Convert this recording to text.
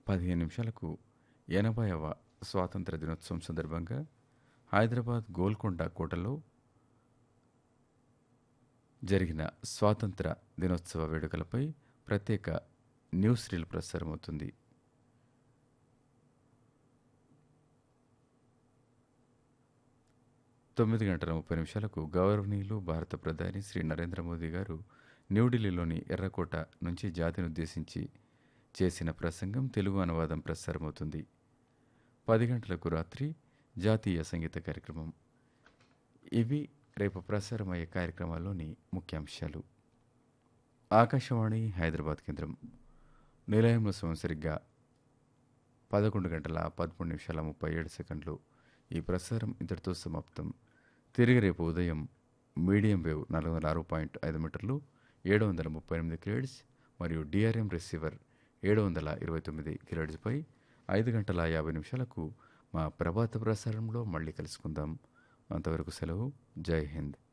పదిహేను నిమిషాలకు ఎనభైవ స్వాతంత్ర దినోత్సవం సందర్భంగా హైదరాబాద్ గోల్కొండ కోటలో జరిగిన స్వాతంత్ర దినోత్సవ వేడుకలపై ప్రత్యేక న్యూస్ రీల్ ప్రసారమవుతుంది తొమ్మిది గంటల ముప్పై నిమిషాలకు గౌరవనీయులు భారత ప్రధాని శ్రీ నరేంద్ర మోదీ గారు న్యూఢిల్లీలోని ఎర్రకోట నుంచి జాతిని ఉద్దేశించి చేసిన ప్రసంగం తెలుగు అనువాదం ప్రసారమవుతుంది పది గంటలకు రాత్రి జాతీయ సంగీత కార్యక్రమం ఇవి రేపు ప్రసారమయ్యే కార్యక్రమాల్లోని ముఖ్యాంశాలు ఆకాశవాణి హైదరాబాద్ కేంద్రం నిలయంలో సంవత్సరిగా పదకొండు గంటల పదమూడు నిమిషాల ముప్పై ఏడు సెకండ్లు ఈ ప్రసారం ఇంతటితో సమాప్తం తిరిగి రేపు ఉదయం మీడియం వేవ్ నాలుగు వందల ఆరు పాయింట్ ఐదు మీటర్లు ఏడు వందల ముప్పై ఎనిమిది కిలోడ్స్ మరియు డిఆర్ఎం రిసీవర్ ఏడు వందల ఇరవై తొమ్మిది కిలోడ్స్పై ఐదు గంటల యాభై నిమిషాలకు మా ప్రభాత ప్రసారంలో మళ్ళీ కలుసుకుందాం అంతవరకు సెలవు జై హింద్